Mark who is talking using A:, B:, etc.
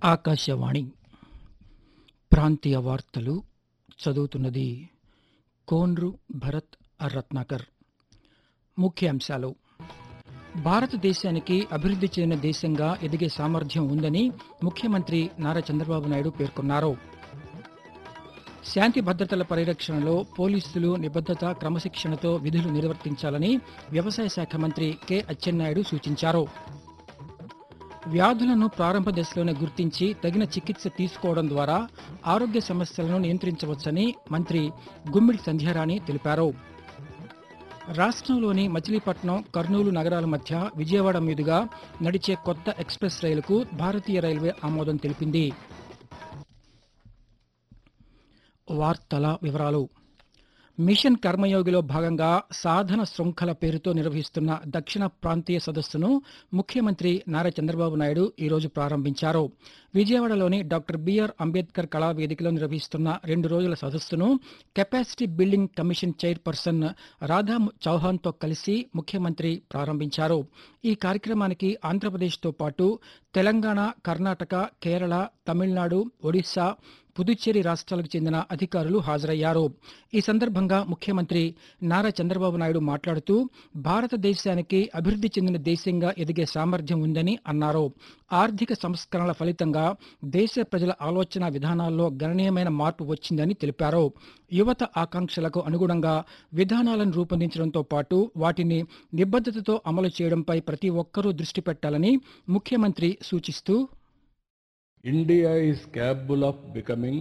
A: ఆకాశవాణి ప్రాంతీయ వార్తలు చదువుతున్నది కోన్రు భరత్ రత్నాకర్ ముఖ్యాంశాలు భారతదేశానికి అభివృద్ధి చెందిన దేశంగా ఎదిగే సామర్థ్యం ఉందని ముఖ్యమంత్రి నారా చంద్రబాబు నాయుడు పేర్కొన్నారు శాంతి భద్రతల పరిరక్షణలో పోలీసులు నిబద్ధత క్రమశిక్షణతో విధులు నిర్వర్తించాలని వ్యవసాయ శాఖ మంత్రి కె అచ్చెన్నాయుడు సూచించారు వ్యాధులను ప్రారంభ దశలోనే గుర్తించి తగిన చికిత్స తీసుకోవడం ద్వారా ఆరోగ్య సమస్యలను నియంత్రించవచ్చని మంత్రి గుమ్మిడి సంధ్యారాణి తెలిపారు రాష్ట్రంలోని మచిలీపట్నం కర్నూలు నగరాల మధ్య విజయవాడ మీదుగా నడిచే కొత్త ఎక్స్ప్రెస్ రైలుకు భారతీయ రైల్వే ఆమోదం తెలిపింది వార్తల వివరాలు మిషన్ కర్మయోగిలో భాగంగా సాధన శృంఖల పేరుతో నిర్వహిస్తున్న దక్షిణ ప్రాంతీయ సదస్సును ముఖ్యమంత్రి నారా చంద్రబాబు నాయుడు ఈరోజు ప్రారంభించారు విజయవాడలోని డాక్టర్ బిఆర్ అంబేద్కర్ కళా వేదికలో నిర్వహిస్తున్న రెండు రోజుల సదస్సును capacity building commission chairperson Radha చౌహాన్తో కలిసి ముఖ్యమంత్రి ప్రారంభించారు ఈ కార్యక్రమానికి ఆంధ్రప్రదేశ్తో పాటు తెలంగాణ కర్ణాటక కేరళ తమిళనాడు ఒడిశా పుదుచ్చేరి రాష్ట్రాలకు చెందిన అధికారులు హాజరయ్యారు ఈ సందర్భంగా ముఖ్యమంత్రి నారా చంద్రబాబు నాయుడు మాట్లాడుతూ భారతదేశానికి అభివృద్ధి చెందిన దేశంగా ఎదిగే సామర్థ్యం ఉందని అన్నారు ఆర్థిక సంస్కరణల ఫలితంగా దేశ ప్రజల ఆలోచన విధానాల్లో గణనీయమైన మార్పు వచ్చిందని తెలిపారు యువత ఆకాంక్షలకు అనుగుణంగా విధానాలను రూపొందించడంతో పాటు వాటిని నిబద్ధతతో అమలు చేయడంపై ప్రతి ఒక్కరూ దృష్టి పెట్టాలని ముఖ్యమంత్రి సూచిస్తూ
B: India is capable of becoming